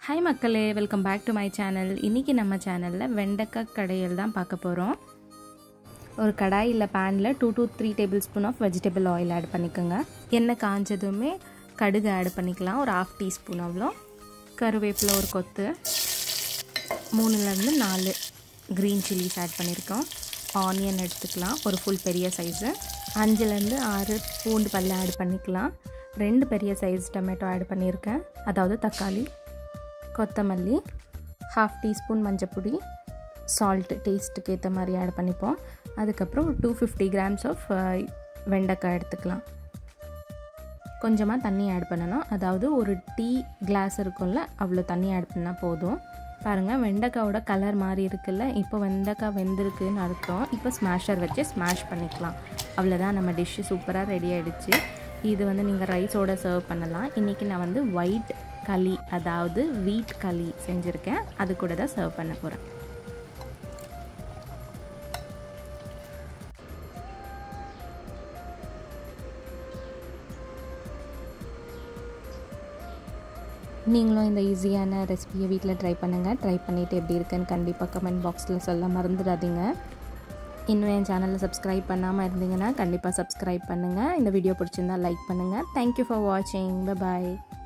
hi மக்களே welcome back to my channel இன்றைக்கி நம்ம சேனலில் வெண்டைக்காய் கடையில் தான் பார்க்க போகிறோம் ஒரு கடாய் இல்லை பேனில் two two three tablespoon of vegetable oil add பண்ணிக்கோங்க எண்ணெய் காஞ்சதுமே கடுகு ஆட் பண்ணிக்கலாம் ஒரு ஆஃப் டீஸ்பூன் அவ்வளோ கருவேப்பிலை ஒரு கொத்து மூணுலேருந்து நாலு க்ரீன் சில்லிஸ் ஆட் பண்ணியிருக்கோம் ஆனியன் எடுத்துக்கலாம் ஒரு ஃபுல் பெரிய சைஸு அஞ்சுலேருந்து ஆறு பூண்டு பல்ல ஆட் பண்ணிக்கலாம் ரெண்டு பெரிய சைஸ் டொமேட்டோ ஆட் பண்ணியிருக்கேன் அதாவது தக்காளி கொத்தமல்லி ஹாஃப் டீஸ்பூன் மஞ்சப்பொடி சால்ட்டு டேஸ்ட்டுக்கு ஏற்ற மாதிரி ஆட் பண்ணிப்போம் அதுக்கப்புறம் ஒரு டூ ஃபிஃப்டி கிராம்ஸ் ஆஃப் வெண்டைக்காய் எடுத்துக்கலாம் கொஞ்சமாக தண்ணி ஆட் பண்ணணும் அதாவது ஒரு டீ கிளாஸ் இருக்கும்ல அவ்வளோ தண்ணி ஆட் பண்ணால் போதும் பாருங்கள் வெண்டைக்காவோட கலர் மாதிரி இருக்குல்ல இப்போ வெண்டைக்காய் வெந்திருக்குன்னு அர்த்தம் இப்போ ஸ்மாஷர் வச்சு ஸ்மாஷ் பண்ணிக்கலாம் அவ்வளோதான் நம்ம டிஷ்ஷு சூப்பராக ரெடி ஆகிடுச்சு இது வந்து நீங்கள் ரைஸோட சர்வ் பண்ணலாம் இன்றைக்கி நான் வந்து ஒயிட் களி அதாவது வீட் களி செஞ்சுருக்கேன் அது கூட தான் சர்வ் பண்ண போகிறேன் நீங்களும் இந்த ஈஸியான ரெசிபியை வீட்டில் ட்ரை பண்ணுங்கள் ட்ரை பண்ணிவிட்டு எப்படி இருக்குன்னு கண்டிப்பாக கமெண்ட் பாக்ஸில் சொல்ல மறந்துடாதீங்க இன்னும் என் சேனலில் சப்ஸ்கிரைப் பண்ணாமல் இருந்தீங்கன்னா கண்டிப்பாக சப்ஸ்கிரைப் பண்ணுங்கள் இந்த வீடியோ பிடிச்சிருந்தா லைக் பண்ணுங்கள் தேங்க்யூ ஃபார் வாட்சிங் பாய்